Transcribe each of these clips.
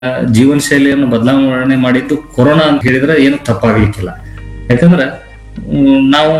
ಜೀವನ ಶೈಲಿಯನ್ನು ಬದಲಾವಣೆ ಮಾಡಿದ್ದು ಕೊರೋನಾ ಅಂತ ಹೇಳಿದ್ರೆ ಏನು ತಪ್ಪಾಗ್ಲಿಕ್ಕಿಲ್ಲ ಯಾಕಂದ್ರೆ ಹ್ಮ್, ನಾವು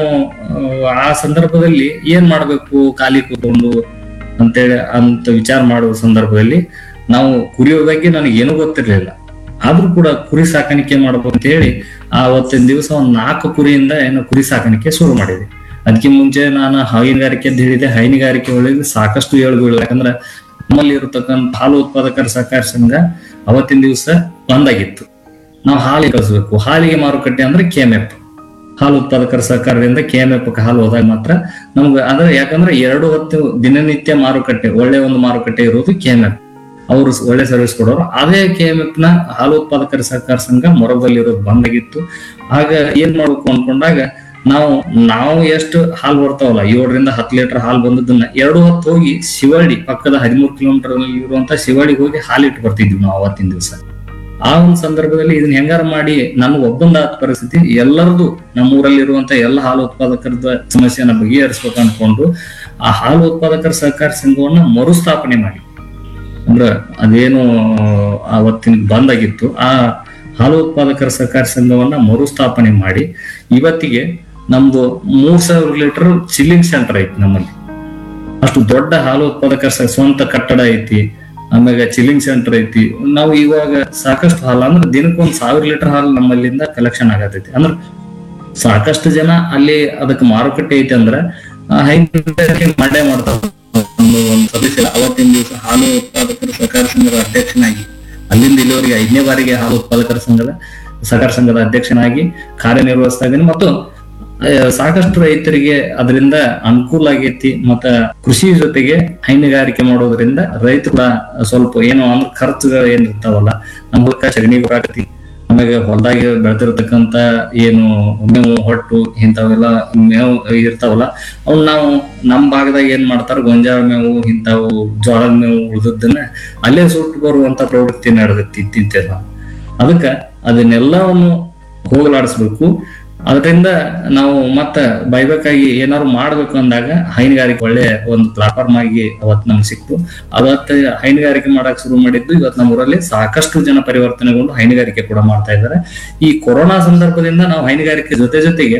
ಆ, ಆ ಸಂದರ್ಭದಲ್ಲಿ ಏನ್ ಮಾಡ್ಬೇಕು ಖಾಲಿ ಕೂತ್ಕೊಂಡು ಅಂತೇಳಿ ಅಂತ ವಿಚಾರ ಮಾಡುವ ಸಂದರ್ಭದಲ್ಲಿ ನಾವು ಕುರಿಯೋ ಬಗ್ಗೆ ನನಗೆ ಏನೂ ಗೊತ್ತಿರ್ಲಿಲ್ಲ ಆದ್ರೂ ಕೂಡ ಕುರಿ ಸಾಕಾಣಿಕೆ ಮಾಡ್ಬೇಕು ಅಂತ ಹೇಳಿ ಆವತ್ತಿನ ದಿವಸ ಒಂದ್ ನಾಲ್ಕು ಕುರಿಯಿಂದ ಏನು ಕುರಿ ಸಾಕಾಣಿಕೆ ಶುರು ಮಾಡಿದೆ ಅದಕ್ಕೆ ಮುಂಚೆ ನಾನು ಹೈನುಗಾರಿಕೆ ಅಂತ ಹೇಳಿದೆ ಹೈನುಗಾರಿಕೆ ಒಳಗೆ ಸಾಕಷ್ಟು ಏಳುಗಳು ಯಾಕಂದ್ರೆ ನಮ್ಮಲ್ಲಿ ಇರತಕ್ಕಂಥ ಹಾಲು ಉತ್ಪಾದಕರ ಸಹಕಾರ ಸಂಘ ಅವತ್ತಿನ ದಿವಸ ಬಂದಾಗಿತ್ತು ನಾವು ಹಾಲಿಗೆ ಕಳಿಸ್ಬೇಕು ಹಾಲಿಗೆ ಮಾರುಕಟ್ಟೆ ಅಂದ್ರೆ ಕೆಎಂಎಫ್ ಹಾಲು ಉತ್ಪಾದಕರ ಸಹಕಾರದಿಂದ ಕೆಎಂಎಫ್ ಹಾಲು ಹೋದಾಗ ಮಾತ್ರ ನಮ್ಗೆ ಅಂದ್ರೆ ಯಾಕಂದ್ರೆ ಎರಡು ಹೊತ್ತು ದಿನನಿತ್ಯ ಮಾರುಕಟ್ಟೆ ಒಳ್ಳೆ ಒಂದು ಮಾರುಕಟ್ಟೆ ಇರೋದು ಕೆಎಂಎಫ್ ಅವರು ಒಳ್ಳೆ ಸರ್ವಿಸ್ ಕೊಡೋರು ಅದೇ ಕೆಎಂಎಫ್ ನ ಹಾಲು ಉತ್ಪಾದಕರ ಸಹಕಾರ ಸಂಘ ಮೊರಬಲ್ಲಿರೋದು ಬಂದಾಗಿತ್ತು ಆಗ ಏನ್ ಮಾಡ್ಬೇಕು ಅನ್ಕೊಂಡಾಗ ನಾವು ನಾವು ಎಷ್ಟು ಹಾಲು ಬರ್ತಾವಲ್ಲ ಏಳರಿಂದ ಹತ್ತು ಲೀಟರ್ ಹಾಲು ಬಂದದನ್ನ ಎರಡು ಹೊತ್ತು ಹೋಗಿ ಶಿವಳ್ಳಿ ಪಕ್ಕದ ಹದಿಮೂರು ಕಿಲೋಮೀಟರ್ ಇರುವಂತ ಶಿವಳ್ಳಿಗೆ ಹೋಗಿ ಹಾಲಿಟ್ಟು ಬರ್ತಿದ್ವಿ ನಾವು ಅವತ್ತಿನ ದಿವಸ ಆ ಒಂದು ಸಂದರ್ಭದಲ್ಲಿ ಇದನ್ನ ಹೆಂಗಾರ ಮಾಡಿ ನನ್ನ ಒಬ್ಬಂದಾದ ಪರಿಸ್ಥಿತಿ ಎಲ್ಲರದು ನಮ್ಮೂರಲ್ಲಿ ಇರುವಂತ ಎಲ್ಲ ಹಾಲು ಉತ್ಪಾದಕರದ ಸಮಸ್ಯೆಯನ್ನ ಬಗೆಹರಿಸ್ಬೇಕು ಅನ್ಕೊಂಡು ಆ ಹಾಲು ಉತ್ಪಾದಕರ ಸಹಕಾರ ಸಂಘವನ್ನ ಮರುಸ್ಥಾಪನೆ ಮಾಡಿ ಅಂದ್ರ ಅದೇನು ಅವತ್ತಿನ ಬಂದಾಗಿತ್ತು ಆ ಹಾಲು ಉತ್ಪಾದಕರ ಸಹಕಾರ ಸಂಘವನ್ನ ಮರುಸ್ಥಾಪನೆ ಮಾಡಿ ಇವತ್ತಿಗೆ ನಮ್ದು ಮೂರ್ ಸಾವಿರ ಲೀಟರ್ ಚಿಲ್ಲಿಂಗ್ ಸೆಂಟರ್ ಐತಿ ನಮ್ಮಲ್ಲಿ ಅಷ್ಟು ದೊಡ್ಡ ಹಾಲು ಉತ್ಪಾದಕರ ಸ- ಸ್ವಂತ ಕಟ್ಟಡ ಐತಿ ಆಮ್ಯಾಗ ಚಿಲ್ಲಿಂಗ್ ಸೆಂಟರ್ ಐತಿ ನಾವು ಇವಾಗ ಸಾಕಷ್ಟು ಹಾಲು ಅಂದ್ರೆ ದಿನಕ್ಕೊಂದ್ ಸಾವಿರ ಲೀಟರ್ ಹಾಲು ನಮ್ಮಲ್ಲಿಂದ ಕಲೆಕ್ಷನ್ ಆಗತೈತಿ ಅಂದ್ರೆ ಸಾಕಷ್ಟು ಜನ ಅಲ್ಲಿ ಅದಕ್ಕೆ ಮಾರುಕಟ್ಟೆ ಐತಿ ಅಂದ್ರ ಆ, ಹೈನುಗಾರಿಕೆ ಮಾಡೇ ಮಾಡ್ತಾವ ಒಂದು ಒಂದು ಸದಸ್ಯ ಅವತ್ತಿನ ದಿವಸ ಹಾಲು ಉತ್ಪಾದಕರ ಸಹಕಾರ ಸಂಘದ ಅಧ್ಯಕ್ಷನಾಗಿ ಅಲ್ಲಿಂದ ಇಲ್ಲಿವರೆಗೆ ಐದನೇ ಬಾರಿಗೆ ಹಾಲು ಉತ್ಪಾದಕರ ಸಂಘದ ಸಹಕಾರ ಸಂಘದ ಅಧ್ಯಕ್ಷನಾಗಿ ಕಾರ್ಯನಿರ್ವಹಿಸ್ತಾ ಇದ್ದೀನಿ ಮತ್ತು ಆ, ಸಾಕಷ್ಟು ರೈತರಿಗೆ ಅದರಿಂದ ಅನುಕೂಲ ಆಗೈತಿ ಮತ್ತ ಕೃಷಿ ಜೊತೆಗೆ ಹೈನುಗಾರಿಕೆ ಮಾಡೋದ್ರಿಂದ ರೈತರು ಕೂಡ ಸ್ವಲ್ಪ ಏನು ಅಂದ್ರೆ ಖರ್ಚುಗಳು ಏನ್ ಇರ್ತಾವಲ್ಲ ನಮ್ಮ ಹೊಲಕ್ಕ ಸಗಣಿ ಬರಾಕತಿ ಆಮೇಲೆ ಹೊಲದಾಗ ಬೆಳೆದಿರ್ತಕ್ಕಂತ ಏನು ಮೇವು ಹೊಟ್ಟು ಇಂಥವೆಲ್ಲ ಮೇವು ಇರ್ತಾವಲ್ಲ ಅವ್ನ ನಾವು ನಮ್ಮ ಭಾಗದಾಗ ಏನ್ ಮಾಡ್ತಾರ ಗೊಂಜಾಳ ಮೇವು ಇಂಥವು ಜೋಳದ ಮೇವು ಉಳಿದದ್ದನ್ನ ಅಲ್ಲೇ ಸುಟ್ಟು ಬರುವಂತ ಪ್ರವೃತ್ತಿ ನಡೆದೈತಿ ಇತ್ತೀಚೆಗೆ ಅದಕ್ಕ ಅದನ್ನೆಲ್ಲವನ್ನು ಹೋಗಲಾಡಿಸ್ಬೇಕು ಅದರಿಂದ ನಾವು ಮತ್ತ ಬೈಬೇಕಾಗಿ ಏನಾದ್ರು ಮಾಡ್ಬೇಕು ಅಂದಾಗ ಹೈನುಗಾರಿಕೆ ಒಳ್ಳೆ ಒಂದು ಪ್ಲಾಟ್ಫಾರ್ಮ್ ಆಗಿ ಅವತ್ತು ನಮ್ಗೆ ಸಿಕ್ತು ಅವತ್ತು ಹೈನುಗಾರಿಕೆ ಮಾಡಕ್ ಶುರು ಮಾಡಿದ್ದು ಇವತ್ತು ನಮ್ಮ ಊರಲ್ಲಿ ಸಾಕಷ್ಟು ಜನ ಪರಿವರ್ತನೆಗೊಂಡು ಹೈನುಗಾರಿಕೆ ಕೂಡ ಮಾಡ್ತಾ ಇದ್ದಾರೆ ಈ ಕೊರೋನಾ ಸಂದರ್ಭದಿಂದ ನಾವು ಹೈನುಗಾರಿಕೆ ಜೊತೆ ಜೊತೆಗೆ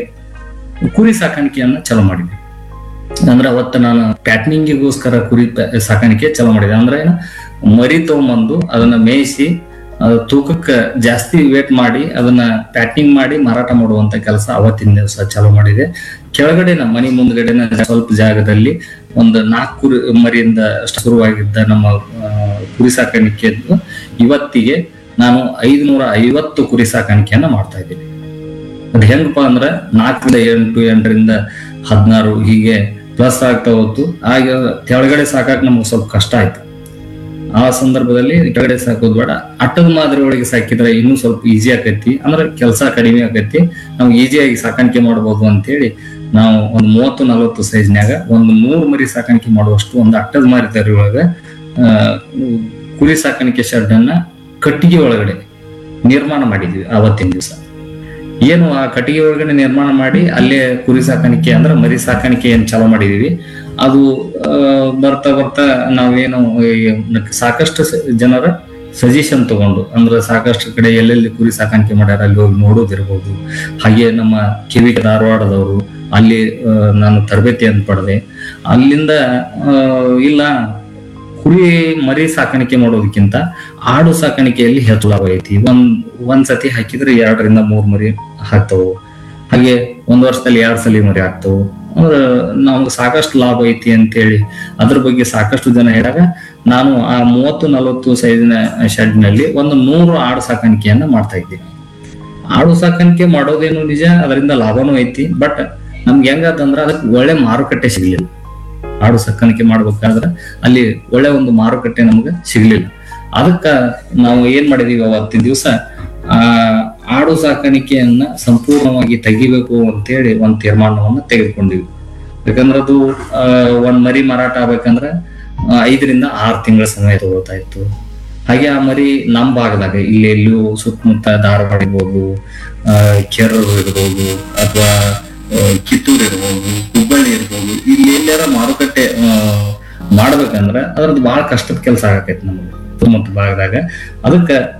ಕುರಿ ಸಾಕಾಣಿಕೆಯನ್ನ ಚಲೋ ಮಾಡಿದ್ವಿ ಅಂದ್ರೆ ಅವತ್ತು ನಾನು ಪ್ಯಾಟ್ನಿಂಗಿಗೋಸ್ಕರ ಕುರಿ ಪ- ಸಾಕಾಣಿಕೆ ಚಲೋ ಮಾಡಿದೆ ಅಂದ್ರೆ ಏನು ಮರಿ ತಗೊಂಬಂದು ಅದನ್ನ ಮೇಯಿಸಿ ಅದು ತೂಕಕ್ಕೆ ಜಾಸ್ತಿ ವೇಟ್ ಮಾಡಿ ಅದನ್ನ ಪ್ಯಾಕಿಂಗ್ ಮಾಡಿ ಮಾರಾಟ ಮಾಡುವಂತ ಕೆಲಸ ಅವತ್ತಿನ ದಿವಸ ಚಾಲೂ ಮಾಡಿದೆ ಕೆಳಗಡೆ ನಮ್ಮ ಮನೆ ಮುಂದ್ಗಡೆನ ಸ್ವಲ್ಪ ಜಾಗದಲ್ಲಿ ಒಂದು ನಾಲ್ಕು ಕುರಿ ಮರಿಯಿಂದ ಶುರುವಾಗಿದ್ದ ನಮ್ಮ ಆ, ಕುರಿ ಸಾಕಾಣಿಕೆಯನ್ನು ಇವತ್ತಿಗೆ ನಾನು ಐದುನೂರ ಐವತ್ತು ಕುರಿ ಸಾಕಾಣಿಕೆಯನ್ನ ಮಾಡ್ತಾ ಇದ್ದೀನಿ ಅದು ಹೆಂಗಪ್ಪ ಅಂದ್ರೆ ನಾಲ್ಕರಿಂದ ಎಂಟು ಎಂಟರಿಂದ ಹದಿನಾರು ಹೀಗೆ ಪ್ಲಸ್ ಆಗ್ತಾ ಹೋತು ಆಗ ಕೆಳಗಡೆ ಸಾಕಾಕ್ ನಮ್ಗೆ ಸ್ವಲ್ಪ ಕಷ್ಟ ಆಯ್ತು ಆ ಸಂದರ್ಭದಲ್ಲಿ ಕೆಳಗಡೆ ಸಾಕೋದು ಬೇಡ ಅಟ್ಟದ ಮಾದರಿ ಒಳಗೆ ಸಾಕಿದ್ರೆ ಇನ್ನೂ ಸ್ವಲ್ಪ ಈಸಿ ಆಕೈತಿ ಅಂದ್ರೆ ಕೆಲಸ ಕಡಿಮೆ ಆಕೈತಿ ನಾವು ಈಸಿಯಾಗಿ ಸಾಕಾಣಿಕೆ ಮಾಡ್ಬೋದು ಅಂತೇಳಿ ನಾವು ಒಂದು ಮೂವತ್ತು ನಲವತ್ತು ಸೈಜ್ನ್ಯಾಗ ಒಂದು ನೂರು ಮರಿ ಸಾಕಾಣಿಕೆ ಮಾಡುವಷ್ಟು ಒಂದು ಅಟ್ಟದ ಮಾದರಿ ಒಳಗೆ ಆ, ಕುರಿ ಸಾಕಾಣಿಕೆ ಶೆಡ್ ಅನ್ನ ಕಟ್ಟಿಗೆ ಒಳಗಡೆ ನಿರ್ಮಾಣ ಮಾಡಿದ್ವಿ ಆವತ್ತಿನ ದಿವಸ ಏನು ಆ ಕಟ್ಟಿಗೆ ಒಳಗಡೆ ನಿರ್ಮಾಣ ಮಾಡಿ ಅಲ್ಲೇ ಕುರಿ ಸಾಕಾಣಿಕೆ ಅಂದ್ರೆ ಮರಿ ಸಾಕಾಣಿಕೆ ಏನ್ ಚಾಲೂ ಮಾಡಿದೀವಿ ಅದು ಆ, ಬರ್ತಾ ಬರ್ತಾ ನಾವೇನು ಈ ಸಾಕಷ್ಟು ಸ- ಜನರ ಸಜೆಷನ್ ತಗೊಂಡು ಅಂದ್ರೆ ಸಾಕಷ್ಟು ಕಡೆ ಎಲ್ಲೆಲ್ಲಿ ಕುರಿ ಸಾಕಾಣಿಕೆ ಮಾಡ್ಯಾರ ಅಲ್ಲಿ ಹೋಗಿ ನೋಡೋದಿರ್ಬೋದು ಹಾಗೆ ನಮ್ಮ ಕಿವಿ ಧಾರವಾಡದವರು ಅಲ್ಲಿ ಆ, ನಾನು ತರಬೇತಿಯನ್ನು ಪಡೆದೆ ಅಲ್ಲಿಂದ ಆ, ಇಲ್ಲ ಕುರಿ ಮರಿ ಸಾಕಾಣಿಕೆ ಮಾಡೋದಕ್ಕಿಂತ ಆಡು ಸಾಕಾಣಿಕೆಯಲ್ಲಿ ಹೆಚ್ಚು ಲಾಭ ಐತಿ ಒಂದ್ ಒಂದ್ ಸತಿ ಹಾಕಿದ್ರೆ ಎರಡರಿಂದ ಮೂರ್ ಮರಿ ಹಾಕ್ತವು ಹಾಗೆ ಒಂದ್ ವರ್ಷದಲ್ಲಿ ಎರಡ್ ಸಲ ಮರಿ ಹಾಕ್ತವು ಅಂದ್ರೆ ನಮ್ಗೆ ಸಾಕಷ್ಟು ಲಾಭ ಐತಿ ಅಂತೇಳಿ ಅದ್ರ ಬಗ್ಗೆ ಸಾಕಷ್ಟು ಜನ ಹೇಳಿದಾಗ ನಾನು ಆ ಮೂವತ್ತು ನಲವತ್ತು ಸೈಜಿನ ಶೆಡ್ ನಲ್ಲಿ ಒಂದು ನೂರು ಆಡು ಸಾಕಾಣಿಕೆಯನ್ನ ಮಾಡ್ತಾ ಇದ್ದೀನಿ ಆಡು ಸಾಕಾಣಿಕೆ ಮಾಡೋದೇನು ನಿಜ ಅದರಿಂದ ಲಾಭನೂ ಐತಿ ಬಟ್ ನಮ್ಗೆ ಹೆಂಗಂತಂದ್ರ ಅದಕ್ಕೆ ಒಳ್ಳೆ ಮಾರುಕಟ್ಟೆ ಸಿಗ್ಲಿಲ್ಲ ಆಡು ಸಾಕಾಣಿಕೆ ಮಾಡ್ಬೇಕಾದ್ರೆ ಅಲ್ಲಿ ಒಳ್ಳೆ ಒಂದು ಮಾರುಕಟ್ಟೆ ನಮ್ಗೆ ಸಿಗ್ಲಿಲ್ಲ ಅದಕ್ಕ ನಾವು ಏನ್ ಮಾಡಿದೀವಿ ಅವತ್ತಿನ ದಿವಸ ಆ ಆಡು ಸಾಕಾಣಿಕೆಯನ್ನ ಸಂಪೂರ್ಣವಾಗಿ ತೆಗಿಬೇಕು ಅಂತೇಳಿ ಒಂದ್ ತೀರ್ಮಾನವನ್ನ ತೆಗೆದುಕೊಂಡಿವಿ ಯಾಕಂದ್ರೆ ಅದು ಆ, ಒಂದ್ ಮರಿ ಮಾರಾಟ ಆಗ್ಬೇಕಂದ್ರ ಆ, ಐದರಿಂದ ಆರು ತಿಂಗಳ ಸಮಯ ತಗೋತಾ ಇತ್ತು ಹಾಗೆ ಆ ಮರಿ ನಮ್ ಭಾಗದಾಗ ಇಲ್ಲಿ ಎಲ್ಲೂ ಸುತ್ತಮುತ್ತ ಧಾರವಾಡ ಇರ್ಬೋದು ಆ, ಕೆರೂರು ಇರ್ಬೋದು ಅಥವಾ ಕಿತ್ತೂರು ಇರ್ಬೋದು ಹುಬ್ಬಳ್ಳಿ ಇರ್ಬೋದು ಇಲ್ಲಿ ಎಲ್ಲಾರ ಮಾರುಕಟ್ಟೆ ಆ, ಮಾಡ್ಬೇಕಂದ್ರ ಅದ್ರದ್ದು ಬಹಳ ಕಷ್ಟದ ಕೆಲಸ ಆಗತೈತಿ ನಮಗೆ ಸುತ್ತಮುತ್ತ ಭಾಗದಾಗ ಅದಕ್ಕ